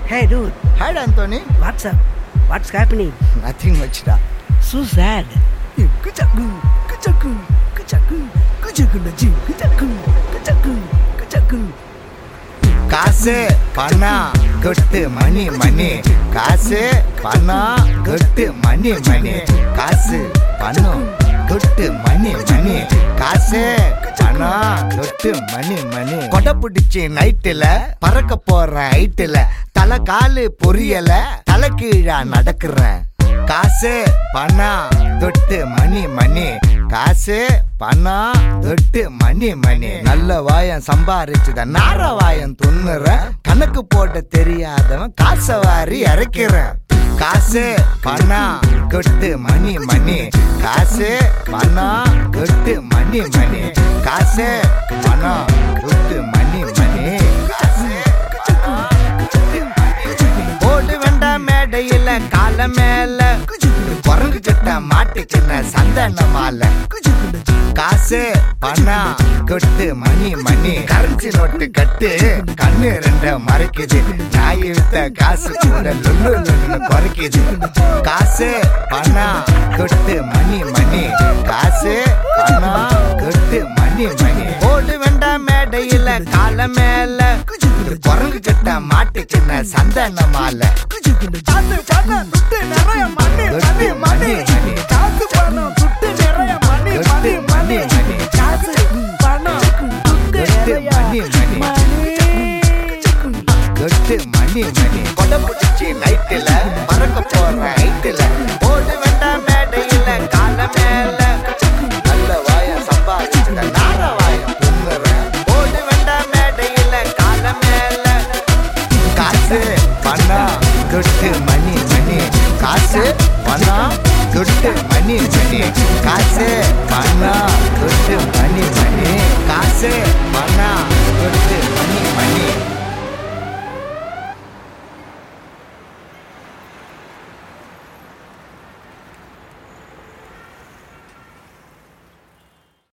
Hey dude, Hi, Anthony. what's up? What's happening? Nothing much, da. So sad. Kuchaku, kuchaku, kuchaku, kuchaku na ji, kuchaku, kuchaku, kuchaku. காசு பணம் கொட்டு மணி மணி காசு பணம் கொட்டு மணி மணி காசு பணம் கொட்டு மணி மணி காசு பணம் கொட்டு மணி மணி கொடை பிடிச்சி நைட்டுல பறக்க போற ஹைட்டுல தலை காலு பொரியல தலை கீழா நடக்கிறேன் காசு பணம் தொட்டு மணி மணி காசு பணம் தொட்டு மணி மணி நல்ல வாயம் சம்பாரிச்சுத நார வாயம் துண்ணுற கணக்கு போட தெரியாதவன் காசை வாரி இறக்கிறேன் காசு பணம் கொட்டு மணி மணி காசு பணம் கொட்டு மணி மணி காசு பணம் கொட்டு மணி மணி காசு பணம் கொட்டு மணி மணி. ஓடு வேண்டாம் மேடையில கால மேல குரங்கு கிட்ட மாட்டிக்கின சந்தன மாலை காசு பணம் கொட்டு மணி மணி கரன்சி நோட்டு கட்டு கண்ணு ரெண்ட மறைக்குது நாய் வித்த காசு கூட லுல்லு லுல்லுன்னு குறைக்குது காசு பணம் கொட்டு மணி மணி காசு பணம் கொட்டு மணி மணி ஓடு வேண்டாம் மேடையில கால மேல குரங்கு கிட்ட மாட்டிக்கின சந்தன மாலை காசு பணம் துட்டு நிறைய மணி மணி மணி காசு பணம் துட்டு நிறைய மணி மணி மணி காசு பணம் துட்டு நிறைய மணி கொட்டு மணி மணி கொடை பிடிச்சி நைட்டுல பறக்க போற ஹைட்டுல ஓடு வேண்டாம் மேடையில கால மேல நல்ல வாய சம்பாதிச்சுட நார வாயம் துண்ணுறேன் ஓடு வேண்டாம் மேடையில கால மேல காசு பணம் கொட்டு மணி மணி காசு பணம் கொட்டு மணி மணி காசு பணம் கொட்டு மணி